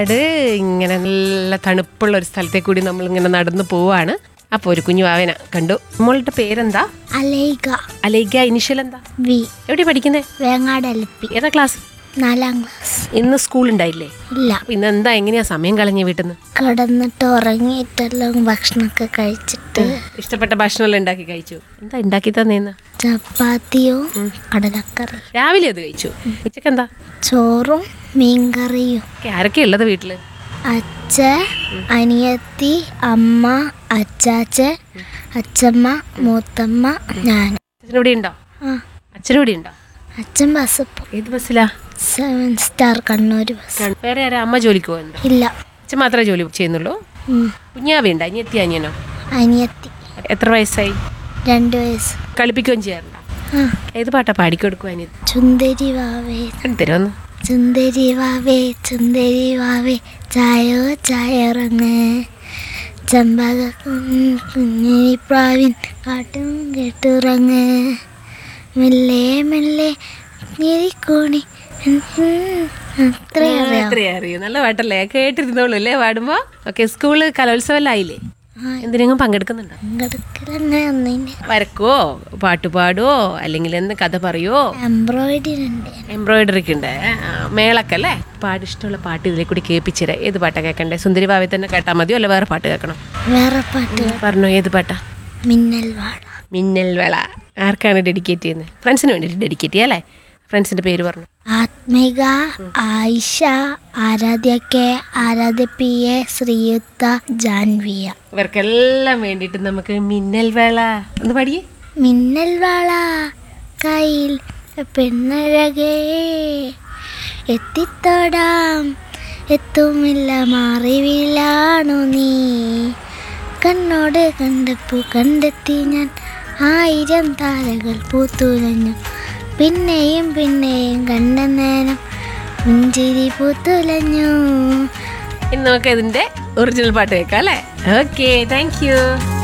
അത് ഇങ്ങനെ നല്ല തണുപ്പുള്ള ഒരു സ്ഥലത്തെ കൂടി നമ്മൾ ഇങ്ങനെ നടന്നു പോവാണ് അപ്പോൾ ഒരു കുഞ്ഞു വാവന കണ്ടു മോളുടെ പേരെന്താ അലേക അലേഖ ഇനിഷ്യൽ എന്താ വി എവിടെ പഠിക്കുന്നേ വേങ്ങാട് എൽ പി ഏതാ ക്ലാസ് നാലാം ക്ലാസ് ഇന്ന് സ്കൂൾ ഉണ്ടായില്ലേ ഇല്ല അപ്പൊ ഇന്ന് എന്താ എങ്ങനെയാ സമയം കളഞ്ഞ വീട്ടിൽ നിന്ന് കിടന്നിട്ട് ഉറങ്ങിയിട്ടെല്ലാം ഭക്ഷണമൊക്കെ കഴിച്ചിട്ട് ഇഷ്ടപ്പെട്ട ഭക്ഷണമെല്ലാം ഉണ്ടാക്കി കഴിച്ചു എന്താ ഉണ്ടാക്കി തന്നേന്ന് ചപ്പാത്തിയും കടലക്കറി രാവിലെ അത് കഴിച്ചു ഉച്ചക്ക് എന്താ ചോറും മീൻകറിയും ആരൊക്കെ ഉള്ളത് വീട്ടില് അച്ഛ അനിയത്തി അമ്മ അച്ചാച്ചൻ അച്ഛമ്മ മൂത്തമ്മ ഞാൻ അച്ഛനിവിടെ ഉണ്ടോ ആ അച്ഛനിവിടെ ഉണ്ടോ അച്ഛൻ ബസ് പോ ഏത് ബസ്സിലാ സെവൻ സ്റ്റാർ കണ്ണൂർ ബസ് വേറെ ആരാ അമ്മ ജോലിക്ക് പോകുന്നുണ്ടോ ഇല്ല അച്ഛൻ മാത്രമേ ജോലി ചെയ്യുന്നുള്ളൂ ഉം. കുഞ്ഞാവുണ്ട് അനിയത്തി അനിയനോ അനിയത്തി എത്ര വയസ്സായി രണ്ട് വയസ്സ് കളിപ്പിക്കുകയും ചെയ്യാറുണ്ടോ ആ ഏത് പാട്ടാ പാടിക്കൊടുക്കും അനിയത്തി ചുന്ദരി വാവേ തരുമെന്ന് ചുന്ദരി വാവേ ചുന്ദരി വാവേ ചായോ ചായറങ്ങ് ചമ്പക കുഞ്ഞിപ്രാവിൻ കാട്ടും കേട്ടുറങ്ങ് മെല്ലെ മെല്ലെ ഞെരിക്കോണി അത്രയും അറിയാം അത്രയും അറിയും നല്ല പാട്ടല്ലേ കേട്ടിരുന്നോളൂ അല്ലേ പാടുമ്പോ ഓക്കെ സ്കൂള് കലോത്സവമല്ലായില്ലേ ആ. എന്തിനെങ്കിലും പങ്കെടുക്കുന്നുണ്ടോ പങ്കെടുക്കലെന്നെ ഒന്നിന് വരക്കുവോ പാട്ട് പാടുവോ അല്ലെങ്കിൽ എന്ത് കഥ പറയുവോ എംബ്രോയിഡറി ഉണ്ട് എംബ്രോയിഡറിക്ക് ഉണ്ട് ആ, മേളക്കല്ലേ പാട്ട് ഇഷ്ടമുള്ള പാട്ട് ഇതിലെ കൂടി കേൾപ്പിച്ചിര ഏത് പാട്ടാ കേൾക്കണ്ടേ സുന്ദരി ഭാവി തന്നെ കേട്ടാൽ മതിയോ അല്ല വേറെ പാട്ട് കേൾക്കണം വേറെ പാട്ട് പറഞ്ഞോ ഏത് പാട്ടാ മിന്നൽ വാഴ മിന്നൽ വേള ആർക്കാണ് ഡെഡിക്കേറ്റ് ചെയ്യുന്നത് ഫ്രണ്ട്സിന് വേണ്ടിയിട്ട് ഡെഡിക്കേറ്റ് ചെയ്യാം അല്ലേ ഫ്രണ്ട്സിന്റെ പേര് പറഞ്ഞു Athmika Ayisha Aradhya K Aradhya P A Sreeyuktha Janvia ഇവർക്കെല്ലാം വേണ്ടിയിട്ട് നമുക്ക് മിന്നൽ വേള ഒന്ന് പാടിയേ മിന്നൽ വാള കയ്യിൽ പെണ്ണഴകേ എത്തിത്തോടാം എത്തുമില്ല മാറിവിലാണു നീ കണ്ണോട് കണ്ടപ്പോ കണ്ടെത്തി ഞാൻ ആയിരം താരകൾ പൂത്തുലഞ്ഞു പിന്നെയും പിന്നെയും കണ്ട നേരം പുഞ്ചിരി പൂത്തുലഞ്ഞു ഇനി നമുക്ക് ഇതിന്റെ ഒറിജിനൽ പാട്ട് കേൾക്കാം അല്ലേ ഓക്കെ താങ്ക് യു